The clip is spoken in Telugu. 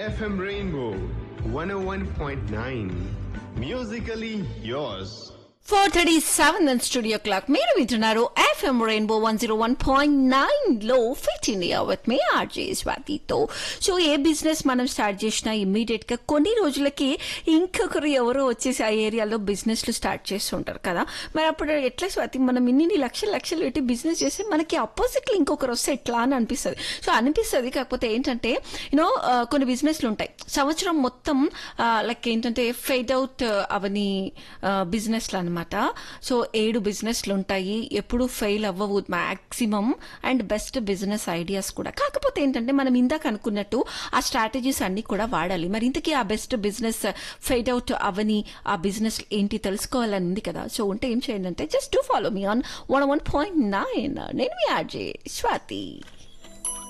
FM Rainbow 101.9. Musically yours. Four thirty seven and studio clock మీరు వింటున్నారు FM Rainbow one zero one point nine లో fit India with me RJ స్వాతితో సో ఏ బిజినెస్ మనం స్టార్ట్ చేసినా ఇమ్మీడియట్ గా కొన్ని రోజులకి ఇంకొకరు ఎవరో వచ్చేసి ఆ ఏరియాలో బిజినెస్ లు స్టార్ట్ చేస్తుంటారు కదా మరి అప్పుడు ఎట్లా స్వాతి మనం ఇన్ని లక్షలు లక్షలు పెట్టి బిజినెస్ చేస్తే మనకి అపోజిట్ లో ఇంకొకరు వస్తే ఎట్లా అని అనిపిస్తుంది సో అనిపిస్తుంది కాకపోతే ఏంటంటే యూనో కొన్ని బిజినెస్లు ఉంటాయి సంవత్సరం మొత్తం లైక్ ఏంటంటే ఫెయిడ్ అవుట్ అవని బిజినెస్లు అనమాట సో ఏడు బిజినెస్లు ఉంటాయి ఎప్పుడు ఫెయిల్ అవ్వవు maximum and best business ideas కూడా కాకపోతే ఏంటంటే మనం ఇందాక అనుకున్నట్టు ఆ స్ట్రాటజీస్ అన్ని కూడా వాడాలి మరి ఇంతకీ ఆ బెస్ట్ బిజినెస్ ఫెయిడ్ అవుట్ అవని ఆ బిజినెస్ ఏంటి తెలుసుకోవాలని ఉంది కదా సో ఉంటే ఏం చేయండి అంటే just to follow me on one one point nine నేను మీ ఆర్జే స్వాతి